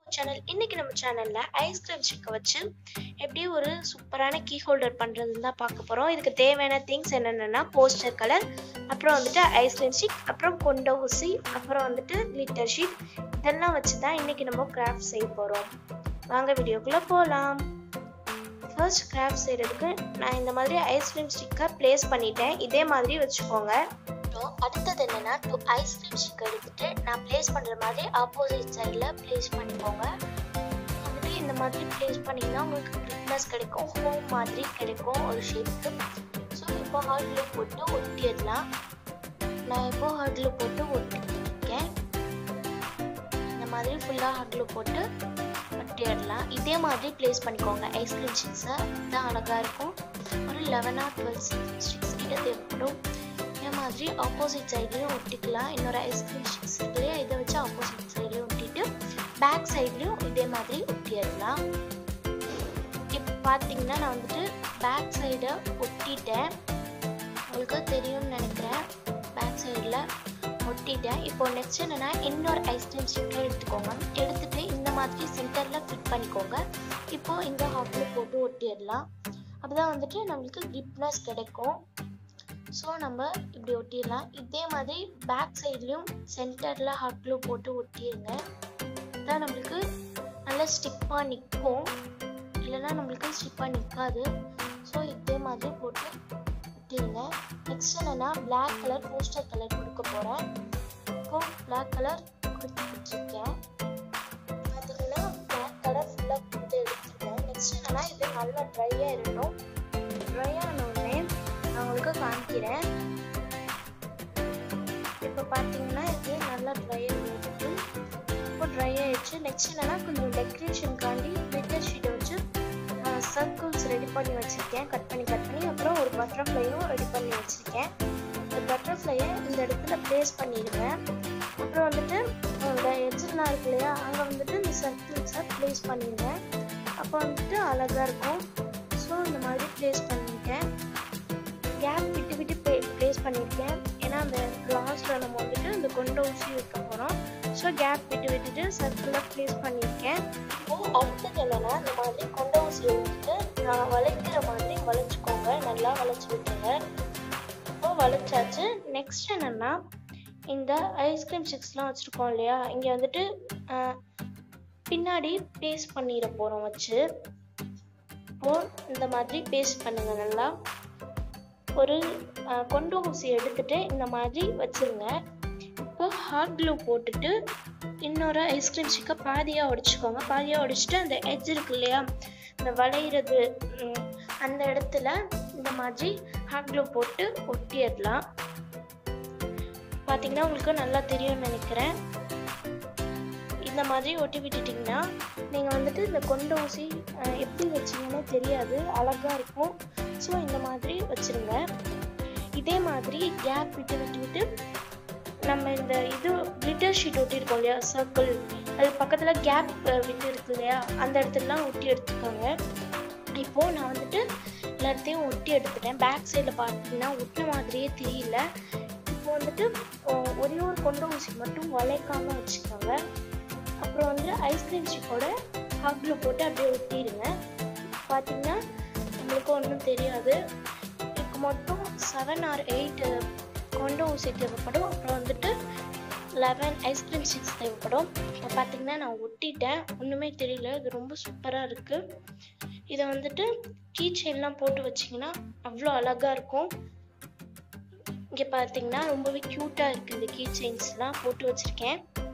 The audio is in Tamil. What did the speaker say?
சேனல் இன்னைக்கு நம்ம சேனல்ல ஐஸ்கிரீம் ஸ்டிக்கை வச்சு எப்படி ஒரு சூப்பரான கீ ஹோல்டர் பண்றதுன்னு தான் பார்க்க போறோம் இதுக்கு தேவையான திங்ஸ் என்னென்னா போஸ்டர் கலர் அப்புறம் வந்துட்டு ஐஸ்கிரீம் ஸ்டிக் அப்புறம் கொண்ட ஊசி அப்புறம் வந்துட்டு கிளிட்டர் ஷீட் இதெல்லாம் வச்சு தான் இன்னைக்கு நம்ம கிராஃப்ட் செய்ய போறோம் வாங்க வீடியோக்குள்ள போகலாம் ஃபர்ஸ்ட் கிராஃப்ட் செய்யறதுக்கு நான் இந்த மாதிரி ஐஸ்கிரீம் ஸ்டிக்கை ப்ளேஸ் பண்ணிட்டேன் இதே மாதிரி வச்சுக்கோங்க அப்புறம் அடுத்தது என்னன்னா டூ ஐஸ்கிரீம் ஸ்டிக் எடுத்துட்டு நான் ப்ளேஸ் பண்ணுற மாதிரி ஆப்போசிட் சைடில் ப்ளேஸ் பண்ணிக்கோங்க வந்துட்டு இந்த மாதிரி ப்ளேஸ் பண்ணிங்கன்னா உங்களுக்கு கிரிப்னஸ் கிடைக்கும் ஹோம் மாதிரி கிடைக்கும் ஒரு ஷேப்க்கு ஸோ இப்போ ஹார்டில் போட்டு ஒட்டிடலாம் நான் இப்போ ஹார்டில் போட்டு ஒட்டிருக்கேன் இந்த மாதிரி ஃபுல்லாக ஹார்டில் போட்டு ஒட்டிடலாம் இதே மாதிரி ப்ளேஸ் பண்ணிக்கோங்க ஐஸ்கிரீம் ஸ்டிக்ஸை தான் அழகாக இருக்கும் ஒரு லெவன் ஆர் டுவெல் ஸ்டிக்ஸ் கிட்ட தேவைப்படும் இதே மாதிரி ஆப்போசிட் சைட்லேயும் ஒட்டிக்கலாம் இன்னொரு ஐஸ்கிரீம் ஸ்டிக்ஸ் இருக்குல்லையா இதை வச்சு ஆப்போசிட் சைட்லேயும் ஒட்டிட்டு பேக் சைட்லேயும் இதே மாதிரி ஒட்டிடலாம் இப்போ பார்த்தீங்கன்னா நான் வந்துட்டு பேக் சைடை ஒட்டிட்டேன் உங்களுக்கு தெரியும்னு நினைக்கிறேன் பேக் சைடில் ஒட்டிட்டேன் இப்போ நெக்ஸ்ட் என்னென்னா இன்னொரு ஐஸ்கிரீம் ஸ்டிக்கை எடுத்துக்கோங்க எடுத்துட்டு இந்த மாதிரி சென்டரில் ஃபிட் பண்ணிக்கோங்க இப்போ இந்த ஹாப்பில் போட்டு ஒட்டிடலாம் அப்போதான் வந்துட்டு நம்மளுக்கு கிரிப்னஸ் கிடைக்கும் ஸோ நம்ம இப்படி ஒட்டிடலாம் இதே மாதிரி பேக் சைட்லேயும் சென்டரில் ஹாட் க்ளூ போட்டு ஒட்டிடுங்க தான் நம்மளுக்கு நல்லா ஸ்டிப்பாக நிற்கும் இல்லைன்னா நம்மளுக்கு ஸ்டிப்பாக நிற்காது ஸோ இதே மாதிரி போட்டு ஒட்டிடுங்க நெக்ஸ்ட் என்னென்னா பிளாக் கலர் போஸ்டர் கலர் கொடுக்க போகிறேன் இப்போ பிளாக் கலர் கொடுத்து வச்சுருக்கேன் பார்த்தீங்கன்னா பிளாக் கலர் ஃபுல்லாக கொடுத்து எடுத்துருக்கேன் நெக்ஸ்ட் என்னென்னா இது நல்லா ட்ரையாக இருக்கணும் ட்ரை ஆனோடனே நான் உங்களுக்கு காமிக்கிறேன் இப்போ பார்த்தீங்கன்னா இது நல்லா ட்ரை ஆகிடுது இப்போ ட்ரை ஆயிடுச்சு நெக்ஸ்ட் என்னன்னா கொஞ்சம் டெக்கரேஷனுக்காண்டி கிளிட்டர் ஷீட்டை வச்சு சர்க்கிள்ஸ் ரெடி பண்ணி வச்சுருக்கேன் கட் பண்ணி கட் பண்ணி அப்புறம் ஒரு பட்டர்ஃப்ளையும் ரெடி பண்ணி வச்சுருக்கேன் இந்த பட்டர்ஃப்ளையை இந்த இடத்துல ப்ளேஸ் பண்ணிடுவேன் அப்புறம் வந்துட்டு உங்களோட எட்ஜெல்லாம் இருக்கு இல்லையா அங்கே வந்துட்டு இந்த சர்க்கிள்ஸை ப்ளேஸ் பண்ணிடுவேன் அப்போ வந்துட்டு அழகாக இருக்கும் ஸோ இந்த மாதிரி ப்ளேஸ் பண்ணிட்டேன் கேப் விட்டு விட்டு ப்ளே ப்ளேஸ் பண்ணியிருக்கேன் ஏன்னா அந்த லாஸ்ட்டில் நம்ம வந்துட்டு இந்த கொண்ட ஊசி வைக்க போகிறோம் ஸோ கேப் விட்டு விட்டுட்டு சர்க்கிளில் ப்ளேஸ் பண்ணியிருக்கேன் இப்போது அடுத்தது என்னென்னா இந்த மாதிரி கொண்ட ஊசியை வந்துட்டு நான் வளைக்கிற மாதிரி வளைச்சிக்கோங்க நல்லா வளைச்சி விட்டுருங்க இப்போ வளைச்சாச்சு நெக்ஸ்ட் என்னென்னா இந்த ஐஸ்கிரீம் ஸ்டிக்ஸ்லாம் வச்சுருக்கோம் இல்லையா இங்கே வந்துட்டு பின்னாடி பேஸ்ட் பண்ணிட போகிறோம் வச்சு இப்போது இந்த மாதிரி பேஸ்ட் பண்ணுங்க நல்லா ஒரு கொண்டு ஊசி எடுத்துட்டு இந்த மாதிரி வச்சுருங்க இப்போ ஹாட் க்ளூ போட்டுட்டு இன்னொரு ஐஸ்கிரீம் ஸ்டிக்கை பாதியாக உடைச்சிக்கோங்க பாதியாக உடைச்சிட்டு அந்த எட்ஜ் இருக்கு இல்லையா இந்த வளையிறது அந்த இடத்துல இந்த மாதிரி ஹாட் க்ளூ போட்டு ஒட்டிடலாம் பார்த்தீங்கன்னா உங்களுக்கு நல்லா தெரியும்னு நினைக்கிறேன் இந்த மாதிரி ஒட்டி விட்டுட்டிங்கன்னா நீங்கள் வந்துட்டு இந்த கொண்ட ஊசி எப்படி வச்சிங்கன்னே தெரியாது அழகாக இருக்கும் ஸோ இந்த மாதிரி வச்சுருங்க இதே மாதிரி கேப் விட்டு விட்டு விட்டு நம்ம இந்த இது கிளிட்டர் ஷீட் ஒட்டியிருக்கோம் இல்லையா சர்க்கிள் அது பக்கத்தில் கேப் விட்டு இருக்கு இல்லையா அந்த இடத்துலலாம் ஒட்டி எடுத்துக்கோங்க இப்போது நான் வந்துட்டு எல்லாத்தையும் ஒட்டி எடுத்துட்டேன் பேக் சைடில் பார்த்தீங்கன்னா ஒட்டின மாதிரியே தெரியல இப்போ வந்துட்டு ஒரே ஒரு கொண்ட ஊசி மட்டும் வளைக்காமல் வச்சுக்கோங்க அப்புறம் வந்து ஐஸ்கிரீம் ஸ்டிக்கோட ஹக்கில் போட்டு அப்படியே ஒட்டிடுங்க பார்த்தீங்கன்னா நம்மளுக்கு ஒன்றும் தெரியாது இதுக்கு மட்டும் செவன் ஆர் எயிட் கொண்ட ஊசி தேவைப்படும் அப்புறம் வந்துட்டு லெவன் ஐஸ்கிரீம் ஸ்டிக்ஸ் தேவைப்படும் இப்போ பார்த்தீங்கன்னா நான் ஒட்டிட்டேன் ஒன்றுமே தெரியல இது ரொம்ப சூப்பராக இருக்குது இதை வந்துட்டு கீ செயின்லாம் போட்டு வச்சிங்கன்னா அவ்வளோ அழகாக இருக்கும் இங்கே பார்த்தீங்கன்னா ரொம்பவே க்யூட்டாக இருக்குது இந்த கீ செயின்ஸ்லாம் போட்டு வச்சுருக்கேன்